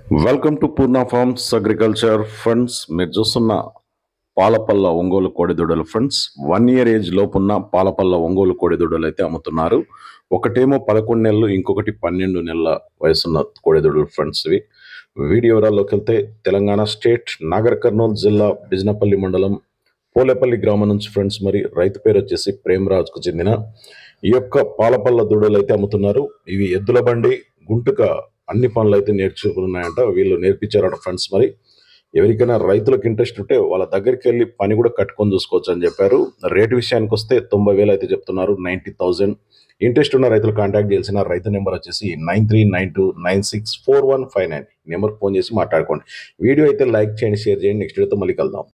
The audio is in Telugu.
welcome to Purna farms agriculture friends మీరు చూస్తున్న పాలపల్ల ఒంగోలు కోడిదూడలు ఫ్రెండ్స్ వన్ ఇయర్ ఏజ్ లోపున్న పాలపల్ల ఒంగోలు కోడిదూడలు అయితే అమ్ముతున్నారు ఒకటేమో పదకొండు నెలలు ఇంకొకటి పన్నెండు నెలల వయసున్న కోడిదూడలు ఫ్రెండ్స్ ఇవి వీడియో వివరాల్లోకి వెళ్తే తెలంగాణ స్టేట్ నాగర్ కర్నూలు జిల్లా బిజినపల్లి మండలం పోలేపల్లి గ్రామం నుంచి ఫ్రెండ్స్ మరి రైతు పేరు వచ్చేసి ప్రేమరాజ్కు చెందిన ఈ యొక్క పాలపల్ల దూడలు అయితే అమ్ముతున్నారు ఇవి ఎద్దుల బండి గుంటుక అన్ని పనులు అయితే నేర్చుకున్నాయంట వీళ్ళు నేర్పించారట ఫ్రెండ్స్ మరి ఎవరికైనా రైతులకు ఇంట్రెస్ట్ ఉంటే వాళ్ళ దగ్గరికి వెళ్ళి పని కూడా కట్టుకొని చూసుకోవచ్చు అని చెప్పారు రేటు విషయానికి వస్తే తొంభై వేలు అయితే చెప్తున్నారు నైంటీ థౌజండ్ ఇంట్రెస్ట్ ఉన్న రైతులు కాంటాక్ట్ చేయాల్సిన రైతు నెంబర్ వచ్చేసి nine three nine two nine six four one five nine నెంబర్కి ఫోన్ చేసి మాట్లాడుకోండి వీడియో అయితే లైక్ చేయండి షేర్ చేయండి నెక్స్ట్ వీడియోతో మళ్ళీ కలుద్దాం